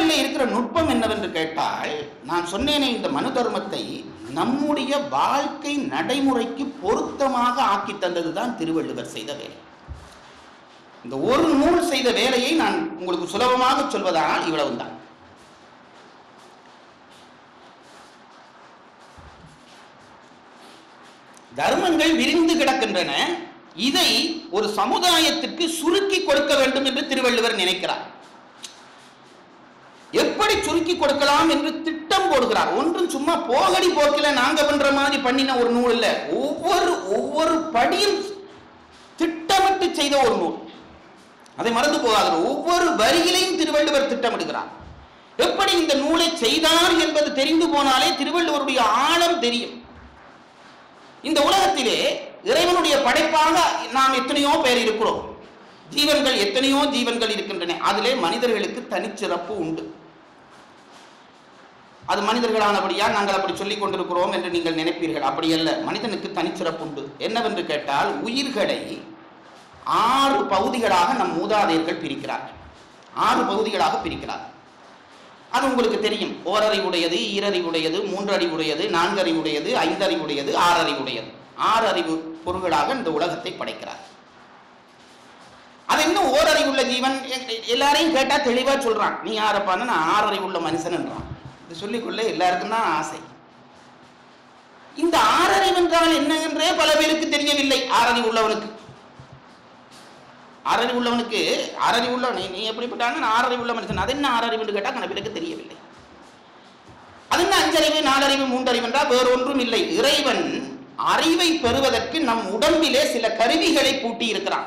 திருவள்ளுவரில் இருக்கிற நுட்பம் என்னவென்று கேட்டால் நான் சொன்னேனே இந்த மனு தர்மத்தை நம்முடைய வாழ்க்கை நடைமுறைக்கு பொருத்தமாக ஆக்கி தந்ததுதான் திருவள்ளுவர் செய்த வேலை இந்த ஒரு நூல் செய்த வேலையை நான் உங்களுக்கு சுலபமாக சொல்வதானால் இவ்வளவுதான் தர்மங்கள் விரிந்து கிடக்கின்றன இதை ஒரு சமுதாயத்திற்கு சுருக்கி கொடுக்க வேண்டும் என்று திருவள்ளுவர் நினைக்கிறார் எப்படி சுருக்கி கொடுக்கலாம் என்று திட்டம் போடுகிறார் ஒன்றும் சும்மா போகடி போக்கில நாங்க பண்ற மாதிரி பண்ணின ஒரு நூல் இல்ல ஒவ்வொரு ஒவ்வொரு படியும் திட்டமிட்டு செய்த ஒரு நூல் அதை மறந்து போகாது ஒவ்வொரு வரியிலையும் திருவள்ளுவர் திட்டமிடுகிறார் எப்படி இந்த நூலை செய்தார் என்பது தெரிந்து போனாலே திருவள்ளுவருடைய ஆழம் தெரியும் இந்த உலகத்திலே இறைவனுடைய படைப்பாக நாம் எத்தனையோ பேர் இருக்கிறோம் ஜீவன்கள் எத்தனையோ ஜீவன்கள் இருக்கின்றன அதிலே மனிதர்களுக்கு தனிச்சிறப்பு உண்டு அது மனிதர்களானபடியால் நாங்கள் அப்படி சொல்லிக் கொண்டிருக்கிறோம் என்று நீங்கள் நினைப்பீர்கள் அப்படி அல்ல மனிதனுக்கு தனிச்சிறப்பு உண்டு என்னவென்று கேட்டால் உயிர்களை ஆறு பகுதிகளாக நம் மூதாதையர்கள் பிரிக்கிறார்கள் ஆறு பகுதிகளாக பிரிக்கிறார் அது உங்களுக்கு தெரியும் ஓரறிவுடையது ஈரறிவுடையது மூன்றறிவுடையது நான்கறிவுடையது ஐந்தறிவுடையது ஆறறிவுடையது ஆறு அறிவு பொருள்களாக இந்த உலகத்தை படைக்கிறார் அது இன்னும் ஓரறிவுள்ள ஜீவன் எ- எ- எல்லாரையும் கேட்டா தெளிவா சொல்றான் நீ யாரப்பான்னு நான் ஆறறிவுள்ள மனுஷன்ன்றான் இது சொல்லிக்கொள்ள எல்லாருக்கும் தான் ஆசை இந்த ஆறறிவு என்றால் என்ன என்றே பல பேருக்கு தெரியவில்லை ஆறறிவு உள்ளவனுக்கு ஆறறிவு உள்ளவனுக்கு ஆறறிவு உள்ள நீ நீ எப்படிப்பட்டாங்க நான் ஆறறிவு உள்ள மனுஷன் அது என்ன ஆறறிவு என்று கேட்டால் கண பேருக்கு தெரியவில்லை அது என்ன அஞ்சறிவு நாலறிவு மூன்றறிவு என்றால் வேறு ஒன்றும் இல்லை இறைவன் அறிவை பெறுவதற்கு நம் உடம்பிலே சில கருவிகளை பூட்டி இருக்கிறான்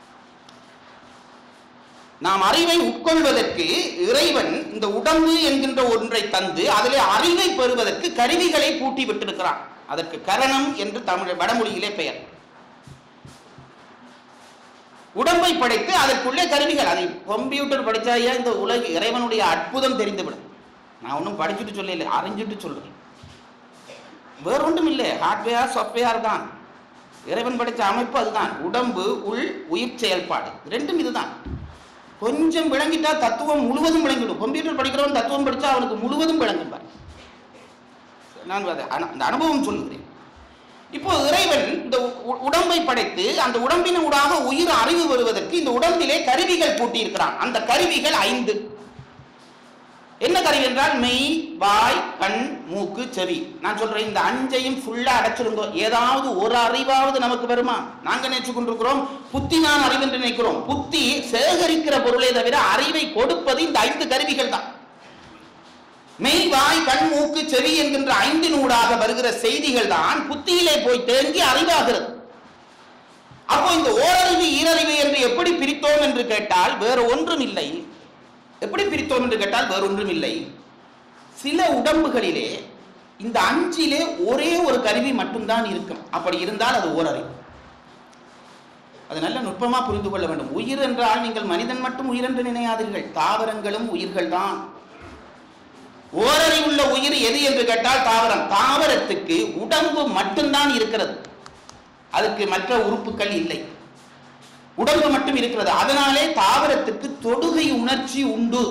நாம் அறிவை உட்கொள்வதற்கு இறைவன் இந்த உடம்பு என்கின்ற ஒன்றை தந்து அதிலே அறிவை பெறுவதற்கு கருவிகளை பூட்டி விட்டிருக்கிறான் அதற்கு கரணம் என்று தமிழ் வடமொழியிலே பெயர் உடம்பை படைத்து அதற்குள்ளே கருவிகள் அதை கம்ப்யூட்டர் படிச்சாயா இந்த உலக இறைவனுடைய அற்புதம் தெரிந்துவிடும் நான் ஒன்றும் படிச்சுட்டு சொல்லல அறிஞ்சிட்டு சொல்றேன் வேற ஒன்றும் இல்லை ஹார்ட்வேர் சாஃப்ட்வேர் தான் இறைவன் படைத்த அமைப்பு அதுதான் உடம்பு உள் உயிர் செயல்பாடு ரெண்டும் இதுதான் கொஞ்சம் விளங்கிட்டா தத்துவம் முழுவதும் விளங்கிடும் கம்ப்யூட்டர் படிக்கிறவன் தத்துவம் படிச்சா அவனுக்கு முழுவதும் விளங்கும் பாரு. நான் அதை அனு- அந்த அனுபவம் சொல்லுகிறேன் இப்போ இறைவன் இந்த உ- உடம்பை படைத்து அந்த உடம்பின் ஊடாக உயிர் அறிவு வருவதற்கு இந்த உடம்பிலே கருவிகள் பூட்டி இருக்கிறான் அந்த கருவிகள் ஐந்து என்ன கருவி என்றால் மெய் வாய் கண் மூக்கு செவி நான் சொல்றேன் இந்த அஞ்சையும் ஃபுல்லா அடைச்சிருந்தோ ஏதாவது ஒரு அறிவாவது நமக்கு வருமா நாங்க நினைச்சு கொண்டிருக்கிறோம் புத்தி நான் அறிவு என்று நினைக்கிறோம் புத்தி சேகரிக்கிற பொருளே தவிர அறிவை கொடுப்பது இந்த ஐந்து கருவிகள் தான் மெய் வாய் கண் மூக்கு செவி என்கின்ற ஐந்தினூடாக வருகிற செய்திகள் தான் புத்தியிலே போய் தேங்கி அறிவாகிறது அப்போ இந்த ஓரறிவு ஈரறிவு என்று எப்படி பிரித்தோம் என்று கேட்டால் வேறு ஒன்றும் இல்லை எப்படி பிரித்தோம் என்று கேட்டால் வேறு ஒன்றும் இல்லை சில உடம்புகளிலே இந்த அஞ்சிலே ஒரே ஒரு கருவி மட்டும்தான் இருக்கும் அப்படி இருந்தால் அது ஓரறிவு அது நல்ல நுட்பமா புரிந்து கொள்ள வேண்டும் உயிர் என்றால் நீங்கள் மனிதன் மட்டும் உயிர் என்று நினையாதீர்கள் தாவரங்களும் உயிர்கள் தான் ஓரறிவுள்ள உயிர் எது என்று கேட்டால் தாவரம் தாவரத்துக்கு உடம்பு மட்டும்தான் இருக்கிறது அதுக்கு மற்ற உறுப்புகள் இல்லை உடம்பு மட்டும் இருக்கிறது அதனாலே தாவரத்துக்கு தொடுகை உணர்ச்சி உண்டு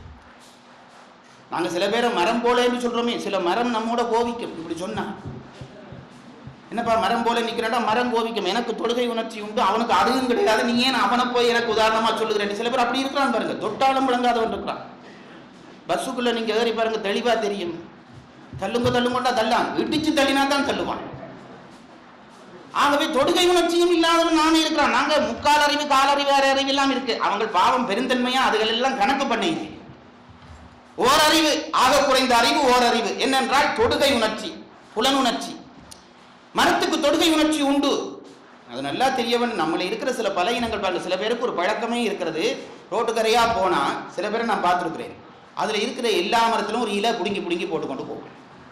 நாங்க சில பேரை மரம் போல என்று சொல்றோமே சில மரம் நம்மோட கோவிக்கும் இப்படி சொன்னா என்னப்பா மரம் போல நிக்கிறடா மரம் கோவிக்கும் எனக்கு தொடுகை உணர்ச்சி உண்டு அவனுக்கு அதுவும் கிடையாது நீ ஏன் அவனை போய் எனக்கு உதாரணமா சொல்லுகிறேன் சில பேர் அப்படி இருக்கிறான் பாருங்க தொட்டாலும் விளங்காதவன் இருக்கிறான் பஸ்ஸுக்குள்ள நீங்க ஏறி பாருங்க தெளிவா தெரியும் தள்ளுங்க தள்ளுங்கண்டா தள்ளான் இடிச்சு தள்ளினா தான் தள்ளுவான் ஆகவே தொடுகை உணர்ச்சியும் இல்லாதவன் நானே இருக்கிறான் நாங்க முக்கால் அறிவு காலறிவு அரை அறிவு எல்லாம் இருக்கு அவங்க பாவம் பெருந்தன்மையா அதுகள் எல்லாம் கணக்கு பண்ணிங்க ஓரறிவு ஆக குறைந்த அறிவு ஓரறிவு என்னென்றால் தொடுகை உணர்ச்சி புலனுணர்ச்சி மரத்துக்கு தொடுகை உணர்ச்சி உண்டு அது நல்லா தெரியவன் நம்மள இருக்கிற சில பலகீனங்கள் பாருங்க சில பேருக்கு ஒரு பழக்கமே இருக்கிறது ரோட்டுக்கரையா போனா சில பேரை நான் பார்த்துருக்கிறேன் அதுல இருக்கிற எல்லா மரத்திலும் ஒரு இலை புடுங்கி புடுங்கி போட்டு கொண்டு போகும்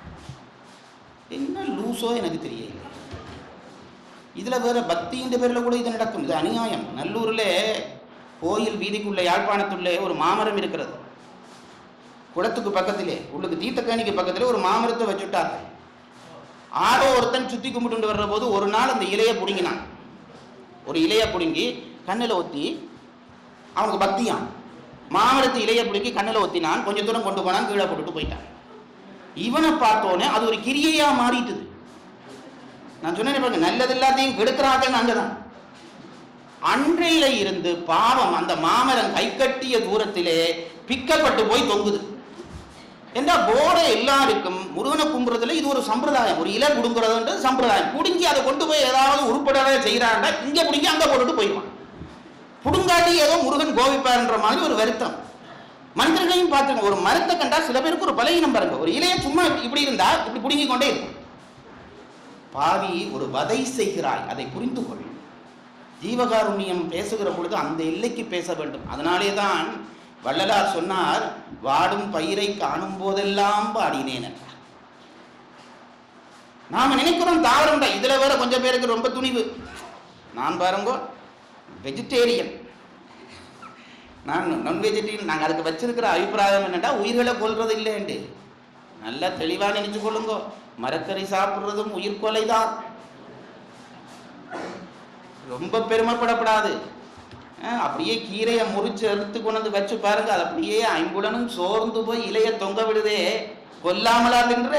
என்ன லூசோ எனக்கு தெரியல இதுல வேற பக்தின்ற பேர்ல கூட இது நடக்கும் இது அநியாயம் நல்லூர்ல கோயில் வீதிக்குள்ள யாழ்ப்பாணத்துள்ளே ஒரு மாமரம் இருக்கிறது குளத்துக்கு பக்கத்திலே உள்ளுக்கு தீர்த்தக்கேணிக்கு பக்கத்திலே ஒரு மாமரத்தை வச்சுட்டாங்க ஆரோ ஒருத்தன் சுத்தி கும்பிட்டு வர்ற போது ஒரு நாள் அந்த இலையை பிடுங்கினான் ஒரு இலையை பிடுங்கி கண்ணில் ஒத்தி அவனுக்கு பக்தியான் மாமரத்து இலையை பிடிக்கி கண்ணில் ஒத்தினான் கொஞ்ச தூரம் கொண்டு போனான் கீழே போட்டுட்டு போயிட்டான் இவனை பார்த்தோன்னே அது ஒரு கிரியையா மாறிட்டுது நான் சொன்னேன் பாருங்க நல்லது எல்லாத்தையும் கெடுக்கிறார்கள் அங்கதான் அன்றையில இருந்து பாவம் அந்த மாமரம் கைக்கட்டிய தூரத்திலே பிக்கப்பட்டு போய் தொங்குது என்றா போட எல்லாருக்கும் முருகனை கும்புறதுல இது ஒரு சம்பிரதாயம் ஒரு இலை குடுங்குறதுன்றது சம்பிரதாயம் குடுங்கி அதை கொண்டு போய் ஏதாவது உருப்படாத செய்யறாண்டா இங்க பிடிங்கி அங்க போட்டுட்டு போயிடுவான் புடுங்காட்டி ஏதோ முருகன் கோவிப்பார்ன்ற மாதிரி ஒரு வருத்தம் மனிதர்களையும் பார்த்துங்க ஒரு மரத்தை கண்டா சில பேருக்கு ஒரு பலகீனம் பாருங்க ஒரு இலையை சும்மா இப்படி இருந்தா இப்படி புடுங்கி கொண்டே இருக்கும் பாவி ஒரு வதை செய்கிறாய் அதை புரிந்து கொள் ஜீவகாருண்யம் பேசுகிற பொழுது அந்த எல்லைக்கு பேச வேண்டும் அதனாலே தான் வள்ளலார் சொன்னார் வாடும் பயிரை காணும் போதெல்லாம் பாடினேன் என்றார் நாம நினைக்கிறோம் தாவரம் தான் இதுல வேற கொஞ்சம் பேருக்கு ரொம்ப துணிவு நான் பாருங்க வெஜிடேரியன் நான் நான் வெஜிடேரியன் நாங்கள் அதுக்கு வச்சிருக்கிற அபிப்பிராயம் என்னடா உயிர்களை கொல்றது இல்லைண்டு நல்லா தெளிவாக நினைச்சு கொள்ளுங்க மரக்கறி சாப்பிட்றதும் உயிர் கொலை தான் ரொம்ப பெருமைப்படப்படாது அஹ் அப்படியே கீரையை முறிச்சு எடுத்து கொண்டு வந்து வச்சு பாருங்க அது அப்படியே ஐம்புலனும் சோர்ந்து போய் இலைய தொங்க விடுதே கொல்லாமலா தின்ற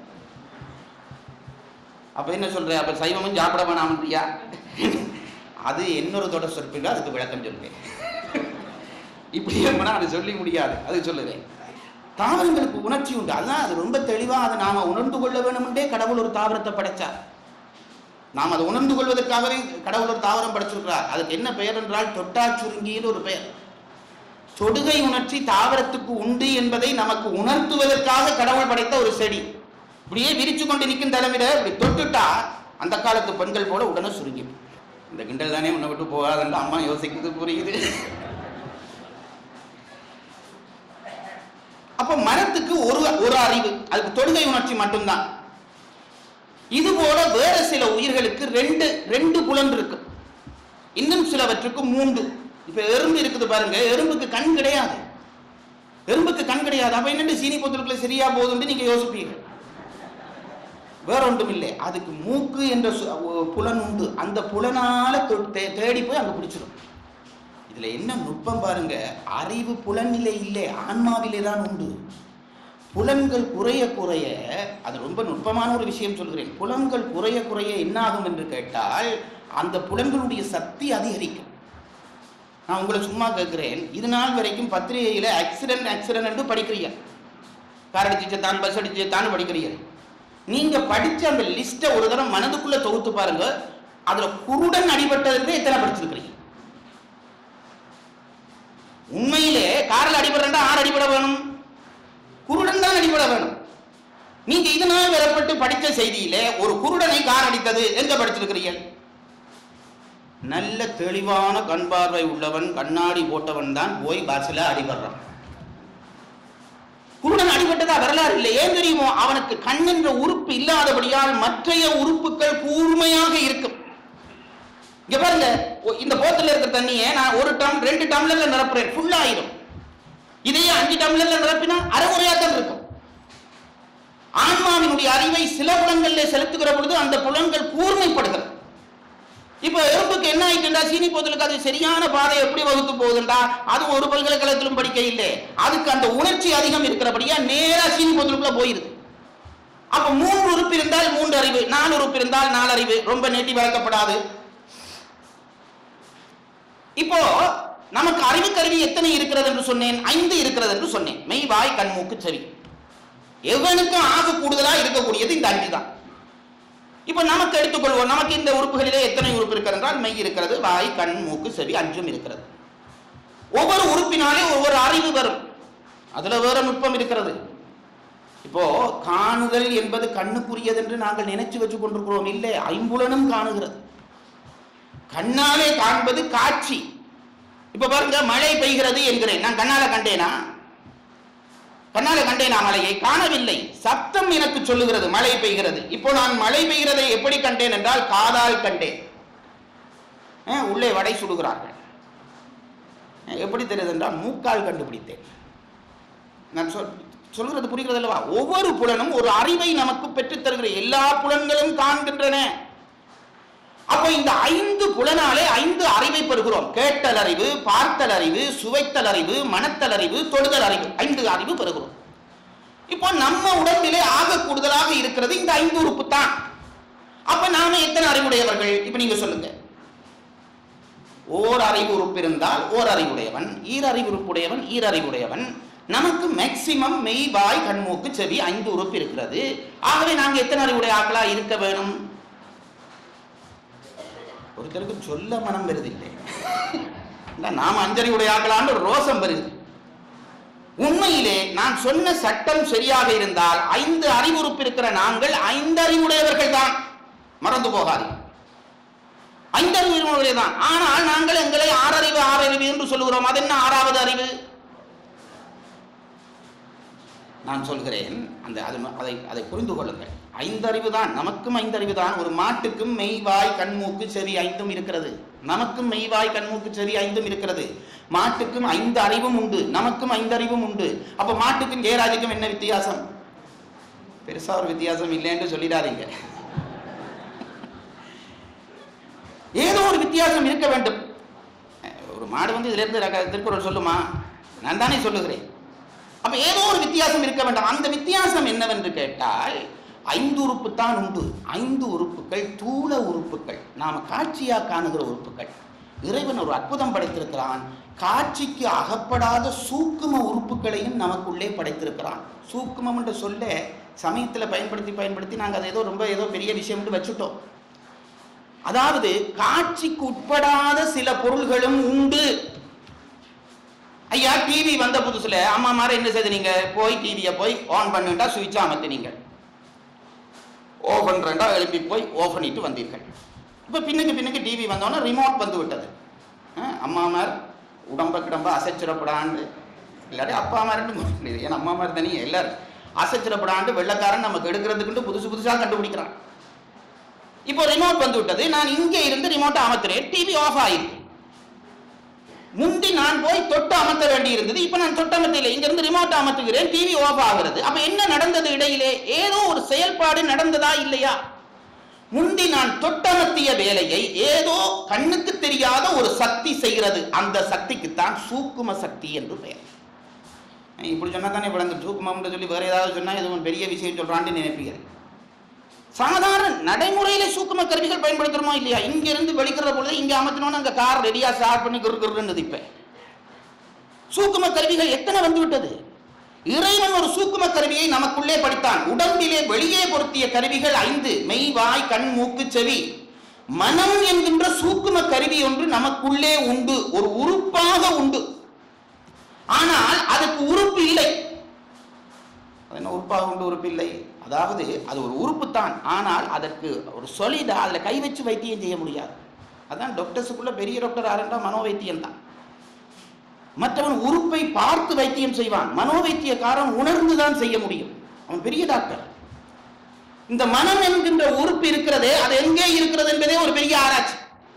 அப்ப என்ன சொல்ற அப்ப சைவமும் சாப்பிட வேணாம்ன்றியா அது இன்னொரு தொடர் சொற்பில் அதுக்கு விளக்கம் சொல்றேன் இப்படி எப்பனா அது சொல்லி முடியாது அது சொல்லுறேன் தாவரங்களுக்கு உணர்ச்சி உண்டு அதான் அது ரொம்ப தெளிவா அதை நாம உணர்ந்து கொள்ள வேணும்ன்றே கடவுள் ஒரு தாவரத்தை படைச்சார் நாம் அதை உணர்ந்து கொள்வதற்காகவே கடவுள் ஒரு தாவரம் படைச்சிருக்கிறார் அதுக்கு என்ன பெயர் என்றால் தொட்டா சுருங்கின்னு ஒரு பெயர் தொடுகை உணர்ச்சி தாவரத்துக்கு உண்டு என்பதை நமக்கு உணர்த்துவதற்காக கடவுள் படைத்த ஒரு செடி இப்படியே விரிச்சு கொண்டு நிற்கும் தலைமையில இப்படி தொட்டுட்டா அந்த காலத்து பெண்கள் போல உடனே சுருங்கி இந்த கிண்டல் தானே உன்னை விட்டு போகாதுன்னு அம்மா யோசிக்குது புரியுது அப்ப மரத்துக்கு ஒரு ஒரு அறிவு அதுக்கு தொடுகை உணர்ச்சி மட்டும்தான் இது போல வேற சில உயிர்களுக்கு ரெண்டு ரெண்டு புலன் இருக்கு இன்னும் சிலவற்றுக்கு மூன்று இப்ப எறும்பு இருக்குது பாருங்க எறும்புக்கு கண் கிடையாது எறும்புக்கு கண் கிடையாது அப்ப என்னண்டு சீனி பொத்துருக்குள்ள சரியா போகுதுன்னு நீங்க யோசிப்பீங்க வேற ஒன்றும் இல்லை அதுக்கு மூக்கு என்ற சு- ஒ- புலன் உண்டு அந்த புலனால தொ- தே- தேடி போய் அங்க பிடிச்சிடும் இதுல என்ன நுட்பம் பாருங்க அறிவு புலனிலை இல்லை ஆன்மாவிலே தான் உண்டு புலன்கள் குறைய குறைய அது ரொம்ப நுட்பமான ஒரு விஷயம் சொல்கிறேன் புலன்கள் குறைய குறைய என்ன ஆகும் என்று கேட்டால் அந்த புலன்களுடைய சக்தி அதிகரிக்கும் நான் உங்களை சும்மா கேட்கிறேன் இது நாள் வரைக்கும் பத்திரிகையில ஆக்சிடென்ட் ஆக்சிடென்ட் என்று படிக்கிறீங்க கார் அடிச்சு தான் பஸ் அடிச்சு தான் படிக்கிறீங்க நீங்க படிச்ச அந்த லிஸ்ட்டை ஒரு தடவை மனதுக்குள்ள தொகுத்து பாருங்க அதுல குருடன் அடிபட்டதுக்கு எத்தனை படிச்சிருக்கிறீங்க உண்மையிலே காரில் அடிபடுறா ஆறு அடிபட வேணும் குருடன் தான் அடிபட வேணும் நீங்க இதனால் வரப்பட்டு படித்த செய்தியிலே ஒரு குருடனை கார் அடித்தது எங்க படிச்சிருக்கிறீர்கள் நல்ல தெளிவான கண் பார்வை உள்ளவன் கண்ணாடி போட்டவன் தான் போய் பஸ்ல அடிபடுறான் குருடன் அடிபட்டதா வரலாறு இல்லை ஏன் தெரியுமோ அவனுக்கு கண் என்ற உறுப்பு இல்லாதபடியால் மற்றைய உறுப்புகள் கூர்மையாக இருக்கும் இங்க பாருங்க ஒ- இந்த போத்தல இருக்கிற தண்ணியை நான் ஒரு டம் ரெண்டு டம்ளர்ல நிரப்புறேன் ஃபுல் ஆயிரும் இதையே அஞ்சு டம்ளர்ல நிரப்பினா அரைகுறையா தான் இருக்கும் ஆன்மாவினுடைய அறிவை சில புலன்கள்ல செலுத்துகிற பொழுது அந்த புலன்கள் கூர்மைப்படுகிறது இப்ப எறும்புக்கு என்ன ஆயிட்டுண்டா சீனி போதலுக்கு அது சரியான பாதை எப்படி வகுத்து போகுதுண்டா அது ஒரு பல்கலைக்கழகத்திலும் படிக்க இல்லை அதுக்கு அந்த உணர்ச்சி அதிகம் இருக்கிறபடியா நேரா சீனி போதலுக்குள்ள போயிருது அப்ப மூன்று உறுப்பு இருந்தால் மூன்று அறிவு நாலு உறுப்பு இருந்தால் நாலு அறிவு ரொம்ப நீட்டி வளர்க்கப்படாது இப்போ நமக்கு அறிவு கருவி எத்தனை இருக்கிறது என்று சொன்னேன் ஐந்து இருக்கிறது என்று சொன்னேன் மெய் வாய் கண் மூக்கு செவி எவனுக்கும் ஆக கூடுதலா இருக்கக்கூடியது இந்த அஞ்சு தான் இப்போ நமக்கு எடுத்துக்கொள்வோம் நமக்கு இந்த உறுப்புகளிலே எத்தனை உறுப்பு இருக்கிறது என்றால் மெய் இருக்கிறது வாய் கண் மூக்கு செவி அஞ்சும் இருக்கிறது ஒவ்வொரு உறுப்பினாலே ஒவ்வொரு அறிவு வரும் அதுல வேற நுட்பம் இருக்கிறது இப்போ காணுதல் என்பது கண்ணுக்குரியது என்று நாங்கள் நினைச்சு வச்சு கொண்டிருக்கிறோம் இல்லை ஐம்புலனும் காணுகிறது கண்ணாலே காண்பது காட்சி இப்ப பாருங்க மழை பெய்கிறது என்கிறேன் நான் கண்ணால கண்டேனா கண்ணால கண்டேனா மழையை காணவில்லை சப்தம் எனக்கு சொல்லுகிறது மழை பெய்கிறது இப்போ நான் மழை பெய்கிறதை எப்படி கண்டேன் என்றால் காதால் கண்டேன் அஹ், உள்ளே வடை சுடுகிறார்கள் அஹ், எப்படி தெரியுது என்றால் மூக்கால் கண்டுபிடித்தேன் நான் சொல் சொல்கிறது புரிகிறது அல்லவா ஒவ்வொரு புலனும் ஒரு அறிவை நமக்கு பெற்றுத் தருகிற எல்லா புலன்களும் காண்கின்றன அப்போ இந்த ஐந்து புலனாலே ஐந்து அறிவை பெறுகிறோம் கேட்டல் அறிவு பார்த்தல் அறிவு சுவைத்தல் அறிவு மனத்தல் அறிவு தொடுதல் அறிவு ஐந்து அறிவு பெறுகிறோம் இப்போ நம்ம உடம்பிலே ஆக கூடுதலாக இருக்கிறது இந்த ஐந்து உறுப்பு தான் அப்ப நாம எத்தனை அறிவுடையவர்கள் இப்ப நீங்க சொல்லுங்க ஓர் அறிவு உறுப்பு இருந்தால் ஓர் அறிவுடையவன் ஈர் அறிவு உறுப்புடையவன் ஈர் அறிவுடையவன் நமக்கு மேக்சிமம் மெய் வாய் கண்மூக்கு செவி ஐந்து உறுப்பு இருக்கிறது ஆகவே நாங்க எத்தனை அறிவுடைய ஆக்களா இருக்க வேணும் ஒருத்தருக்கு சொல்ல மனம் வருது இல்லை இல்ல, நாம அஞ்சறிவுடைய ஆக்கலான்னு ஒரு ரோசம் வருது உண்மையிலே நான் சொன்ன சட்டம் சரியாக இருந்தால் ஐந்து அறிவுறுப்பு இருக்கிற நாங்கள் ஐந்து அறிவுடையவர்கள் தான் மறந்து போகாதீங்க ஐந்து அறிவுடையவர்கள் தான் ஆனால் நாங்கள் எங்களை ஆறறிவு ஆறறிவு என்று சொல்லுகிறோம் அது என்ன ஆறாவது அறிவு நான் சொல்கிறேன் அந்த அது அதை அதை புரிந்து கொள்ளுங்கள் ஐந்தறிவு தான் நமக்கும் ஐந்தறிவு தான் ஒரு மாட்டுக்கும் மெய்வாய் கண்மூக்கு செவி ஐந்தும் இருக்கிறது நமக்கும் மெய்வாய் கண்மூக்கு செவி ஐந்தும் இருக்கிறது மாட்டுக்கும் ஐந்து அறிவும் உண்டு நமக்கும் ஐந்து அறிவும் உண்டு அப்ப மாட்டுக்கும் ஜெயராஜுக்கும் என்ன வித்தியாசம் பெருசா ஒரு வித்தியாசம் இல்லைன்னு சொல்லிடாதீங்க ஏதோ ஒரு வித்தியாசம் இருக்க வேண்டும் ஒரு மாடு வந்து இதுல இருந்து ரக- திருக்குறள் சொல்லுமா நான் தானே சொல்லுகிறேன் அப்ப ஏதோ ஒரு வித்தியாசம் இருக்க வேண்டும் அந்த வித்தியாசம் என்னவென்று கேட்டால் ஐந்து உறுப்பு தான் உண்டு ஐந்து உறுப்புகள் தூள உறுப்புகள் நாம காட்சியா காணுகிற உறுப்புகள் இறைவன் ஒரு அற்புதம் படைத்திருக்கிறான் காட்சிக்கு அகப்படாத சூக்கும உறுப்புகளையும் நமக்குள்ளே படைத்திருக்கிறான் சூக்குமம் என்ற சொல்ல சமயத்துல பயன்படுத்தி பயன்படுத்தி நாங்க அதை ஏதோ ரொம்ப ஏதோ பெரிய விஷயம் வச்சுட்டோம் அதாவது காட்சிக்கு உட்படாத சில பொருள்களும் உண்டு ஐயா டிவி வந்த புதுசுல அம்மா மாதிரி என்ன செய்து நீங்க போய் டிவியை போய் ஆன் பண்ணுண்டா சுவிட்ச் அமர்த்தினீங்க ஓ பண்றேன்டா எழுப்பி போய் ஓ பண்ணிட்டு வந்தீர்கள் இப்போ பின்னுக்கு பின்னுக்கு டிவி வந்தோன்னே ரிமோட் வந்து விட்டது அஹ் அம்மா மார் உடம்ப கிடம்ப அசைச்சிடப்படாண்டு இல்லாட்டி அப்பா மாருன்னு ஏன்னா அம்மா மாதிரி தானே எல்லாரும் அசைச்சிடப்படாண்டு வெள்ளக்காரன் நமக்கு எடுக்கிறதுக்குண்டு புதுசு புதுசாக கண்டுபிடிக்கிறான் இப்போ ரிமோட் வந்து விட்டது நான் இங்கே இருந்து ரிமோட்டை அமர்த்துறேன் டிவி ஆஃப் ஆயிருக்கு முந்தி நான் போய் தொட்டு அமர்த்த வேண்டி இருந்தது இப்ப நான் தொட்டு அமர்த்தல இங்க இருந்து ரிமோட் அமர்த்துகிறேன் டிவி ஆஃப் ஆகிறது அப்ப என்ன நடந்தது இடையிலே ஏதோ ஒரு செயல்பாடு நடந்ததா இல்லையா முந்தி நான் தொட்டமர்த்திய வேலையை ஏதோ கண்ணுக்கு தெரியாத ஒரு சக்தி செய்கிறது அந்த சக்திக்குத்தான் சூக்கும சக்தி என்று பெயர் இப்படி சொன்னா தானே விளங்கு சூக்குமம்னு சொல்லி வேற ஏதாவது சொன்னா இது ஒரு பெரிய விஷயம் சொல்றான்னு நினைப்பீங்க சாதாரண நடைமுறையில சூக்கும கருவிகள் பயன்படுத்துறோமா இல்லையா இங்க இருந்து வெளிக்கிற பொழுது இங்க அமர்த்தினோன்னு அங்க கார் ரெடியா ஸ்டார்ட் பண்ணி கிரு கிருன்னு இப்ப சூக்கும கருவிகள் எத்தனை வந்து விட்டது இறைவன் ஒரு சூக்கும கருவியை நமக்குள்ளே படித்தான் உடம்பிலே வெளியே பொருத்திய கருவிகள் ஐந்து மெய் வாய் கண் மூக்கு செவி மனம் என்கின்ற சூக்கும கருவி ஒன்று நமக்குள்ளே உண்டு ஒரு உறுப்பாக உண்டு ஆனால் அதுக்கு உறுப்பு இல்லை அது என்ன உறுப்பாக உண்டு உறுப்பு இல்லை அதாவது அது ஒரு உறுப்பு தான் ஆனால் அதற்கு ஒரு சொலிடா அதில் கை வச்சு வைத்தியம் செய்ய முடியாது அதான் டாக்டர்ஸுக்குள்ள பெரிய டாக்டர் யாருன்றா மனோவைத்தியம் தான் மற்றவன் உறுப்பை பார்த்து வைத்தியம் செய்வான் மனோவைத்தியக்காரன் உணர்ந்து தான் செய்ய முடியும் அவன் பெரிய டாக்டர் இந்த மனம் என்கின்ற உறுப்பு இருக்கிறதே அது எங்கே இருக்கிறது என்பதே ஒரு பெரிய ஆராய்ச்சி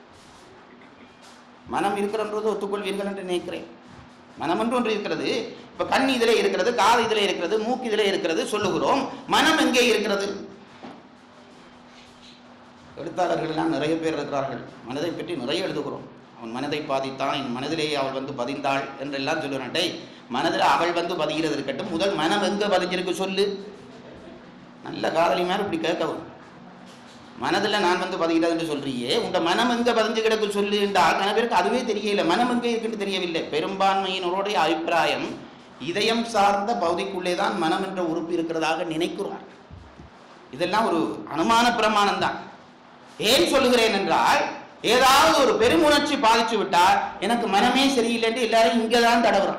மனம் இருக்கிறன்றது ஒத்துக்கொள்வீர்கள் என்று நினைக்கிறேன் மனம் என்று ஒன்று இருக்கிறது இப்ப கண் இதிலே இருக்கிறது காது இதிலே இருக்கிறது மூக்கு இதிலே இருக்கிறது சொல்லுகிறோம் மனம் எங்கே இருக்கிறது எழுத்தாளர்கள் எல்லாம் நிறைய பேர் இருக்கிறார்கள் மனதை பற்றி நிறைய எழுதுகிறோம் அவன் மனதை பாதித்தான் என் மனதிலேயே அவள் வந்து பதிந்தாள் என்றெல்லாம் சொல்லுறான் டேய் மனதில் அவள் வந்து பதிகிறது இருக்கட்டும் முதல் மனம் எங்க பதிஞ்சிருக்கு சொல்லு நல்ல காதலி மாதிரி இப்படி கேட்கவும் மனதில் நான் வந்து பதிகிறது என்று சொல்றியே உங்க மனம் எங்க பதிஞ்சு கிடக்கு சொல்லு என்றால் கன பேருக்கு அதுவே தெரியல மனம் எங்கே இருக்குன்னு தெரியவில்லை பெரும்பான்மையினருடைய அபிப்பிராயம் இதயம் சார்ந்த பகுதிக்குள்ளே தான் மனம் என்ற உறுப்பு இருக்கிறதாக நினைக்கிறார் இதெல்லாம் ஒரு அனுமான பிரமாணம் தான் ஏன் சொல்லுகிறேன் என்றால் ஏதாவது ஒரு பெருமுணர்ச்சி பாதிச்சு விட்டால் எனக்கு மனமே சரியில்லை என்று எல்லாரும் இங்கே தான் தடவுறான்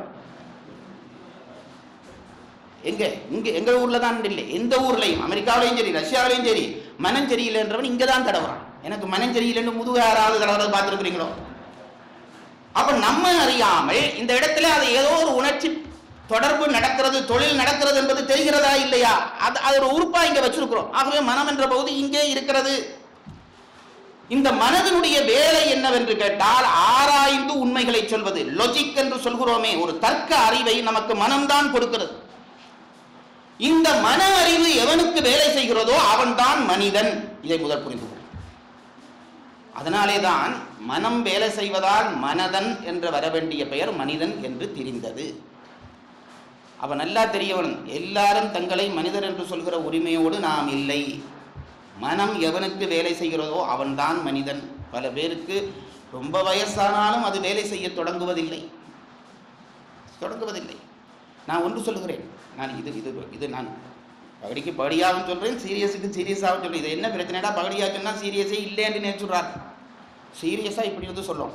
எங்க இங்க எங்க ஊர்ல தான் இல்லை எந்த ஊர்லயும் அமெரிக்காவிலையும் சரி ரஷ்யாவிலையும் சரி மனம் சரியில்லைன்றவன் இங்க தான் தடவுறான் எனக்கு மனம் சரியில்லைன்னு முதுகு யாராவது தடவுறது பார்த்துருக்கிறீங்களோ அப்ப நம்ம அறியாமல் இந்த இடத்துல அது ஏதோ ஒரு உணர்ச்சி தொடர்பு நடக்கிறது தொழில் நடக்கிறது என்பது தெரிகிறதா இல்லையா அது அது ஒரு உறுப்பா இங்க வச்சிருக்கிறோம் ஆகவே மனம் என்ற பகுதி இங்கே இருக்கிறது இந்த மனதினுடைய வேலை என்னவென்று கேட்டால் ஆராய்ந்து உண்மைகளை சொல்வது லொஜிக் என்று சொல்கிறோமே ஒரு தர்க்க அறிவை நமக்கு மனம்தான் கொடுக்கிறது இந்த மன அறிவு எவனுக்கு வேலை செய்கிறதோ அவன்தான் மனிதன் இதை முதல் புரிந்து கொள் அதனாலே தான் மனம் வேலை செய்வதால் மனதன் என்று வர வேண்டிய பெயர் மனிதன் என்று தெரிந்தது அவன் நல்லா தெரியவன் எல்லாரும் தங்களை மனிதர் என்று சொல்கிற உரிமையோடு நாம் இல்லை மனம் எவனுக்கு வேலை செய்கிறதோ அவன்தான் மனிதன் பல பேருக்கு ரொம்ப வயசானாலும் அது வேலை செய்ய தொடங்குவதில்லை தொடங்குவதில்லை நான் ஒன்று சொல்லுகிறேன் நான் இது இது இது நான் பகடிக்கு பகடியாகவும் சொல்கிறேன் சீரியஸுக்கு சீரியஸாகவும் சொல்கிறேன் இது என்ன பிரச்சனைடா பகடியாக்குன்னா சீரியஸே இல்லைன்னு நினைச்சுடுறாரு சீரியஸாக இப்படி வந்து சொல்லும்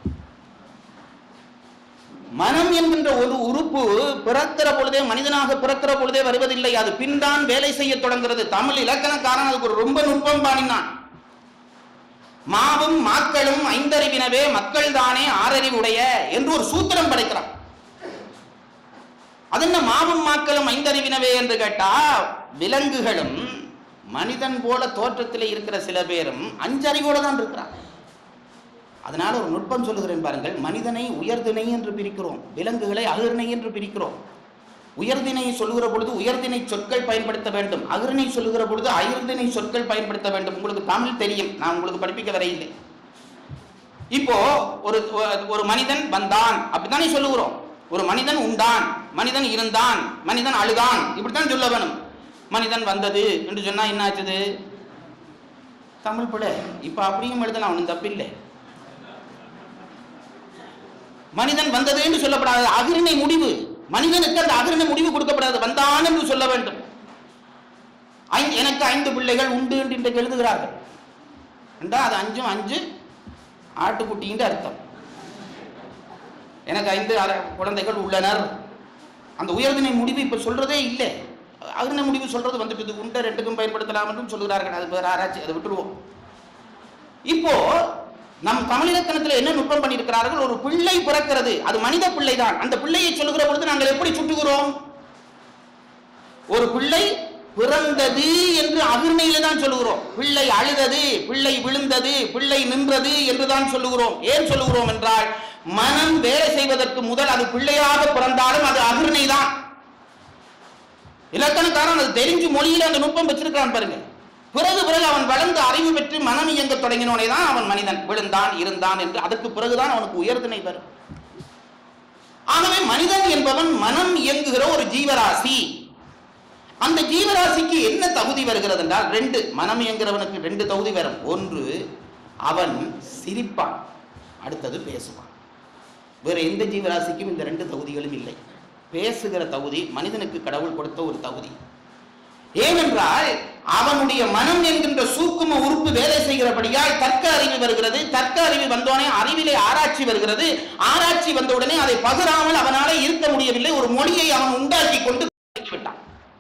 மனம் என்கின்ற ஒரு உறுப்பு பிறக்கிற பொழுதே மனிதனாக பிறக்கிற பொழுதே வருவதில்லை அது பின்தான் வேலை செய்ய தொடங்குகிறது தமிழ் இலக்கணக்காரன் அதுக்கு ஒரு ரொம்ப நுட்பம் பாடினான் மாவும் மாக்களும் ஐந்தறிவினவே மக்கள் தானே ஆறறிவுடைய என்று ஒரு சூத்திரம் படைக்கிறான் அது என்ன மாவும் மாக்களும் ஐந்தறிவினவே என்று கேட்டா விலங்குகளும் மனிதன் போல தோற்றத்தில் இருக்கிற சில பேரும் அஞ்சறிவோடு தான் இருக்கிறான் அதனால ஒரு நுட்பம் சொல்லுகிறேன் பாருங்கள் மனிதனை உயர்திணை என்று பிரிக்கிறோம் விலங்குகளை அகிர்ணை என்று பிரிக்கிறோம் உயர்தினை சொல்லுகிற பொழுது உயர்தினை சொற்கள் பயன்படுத்த வேண்டும் அகிர்ணை சொல்லுகிற பொழுது அகிர்தினை சொற்கள் பயன்படுத்த வேண்டும் உங்களுக்கு தமிழ் தெரியும் நான் உங்களுக்கு படிப்பிக்க வரையில்லை இப்போ ஒரு ஒரு மனிதன் வந்தான் அப்படித்தானே சொல்லுகிறோம் ஒரு மனிதன் உண்டான் மனிதன் இருந்தான் மனிதன் அழுதான் இப்படித்தான் சொல்ல வேணும் மனிதன் வந்தது என்று சொன்னா என்ன ஆச்சுது தமிழ் பிள்ளை இப்ப அப்படியும் எழுதலாம் ஒன்றும் தப்பில்லை மனிதன் வந்தது என்று சொல்லப்படாது அகிரிணை முடிவு மனிதனுக்கு அந்த அகிரிணை முடிவு கொடுக்கப்படாது வந்தான் என்று சொல்ல வேண்டும் ஐந்து எனக்கு ஐந்து பிள்ளைகள் உண்டு என்று இன்றைக்கு எழுதுகிறார்கள் என்றால் அது அஞ்சும் அஞ்சு ஆட்டுக்குட்டின்னு அர்த்தம் எனக்கு ஐந்து அர- குழந்தைகள் உள்ளனர் அந்த உயர்தினை முடிவு இப்ப சொல்றதே இல்லை அகிரிணை முடிவு சொல்றது வந்துட்டு உண்டை ரெண்டுக்கும் பயன்படுத்தலாம் என்றும் சொல்கிறார்கள் அது வேற ஆராய்ச்சி அதை விட்டுருவோம் இப்போ நம் தமிழ் இலக்கணத்தில் என்ன நுட்பம் பண்ணியிருக்கிறார்கள் ஒரு பிள்ளை பிறக்கிறது அது மனித பிள்ளைதான் அந்த பிள்ளையை சொல்லுகிற பொழுது நாங்கள் எப்படி சுட்டுகிறோம் ஒரு பிள்ளை பிறந்தது என்று அகிர்ணையில தான் சொல்லுகிறோம் பிள்ளை அழுதது பிள்ளை விழுந்தது பிள்ளை நின்றது என்று தான் சொல்லுகிறோம் ஏன் சொல்லுகிறோம் என்றால் மனம் வேலை செய்வதற்கு முதல் அது பிள்ளையாக பிறந்தாலும் அது அகிர்ணை தான் இலக்கணக்காரன் அது தெரிஞ்சு மொழியில அந்த நுட்பம் வச்சிருக்கான் பாருங்க பிறகு பிறகு அவன் வளர்ந்து அறிவு பெற்று மனம் இயங்க தொடங்கினோனே தான் அவன் மனிதன் விழுந்தான் இருந்தான் என்று அதற்கு பிறகுதான் அவனுக்கு உயர்தினை வரும் ஆகவே மனிதன் என்பவன் மனம் இயங்குகிற ஒரு ஜீவராசி அந்த ஜீவராசிக்கு என்ன தகுதி வருகிறது என்றால் ரெண்டு மனம் இயங்குகிறவனுக்கு ரெண்டு தகுதி வரும் ஒன்று அவன் சிரிப்பான் அடுத்தது பேசுவான் வேற எந்த ஜீவராசிக்கும் இந்த ரெண்டு தகுதிகளும் இல்லை பேசுகிற தகுதி மனிதனுக்கு கடவுள் கொடுத்த ஒரு தகுதி ஏனென்றால் அவனுடைய மனம் என்கின்ற சூக்கும உறுப்பு வேலை செய்கிறபடியால் தர்க்க அறிவு வருகிறது தர்க்க அறிவு வந்தோடனே அறிவிலே ஆராய்ச்சி வருகிறது ஆராய்ச்சி வந்தவுடனே அதை பகிராமல் அவனால இருக்க முடியவில்லை ஒரு மொழியை அவன் உண்டாக்கி கொண்டு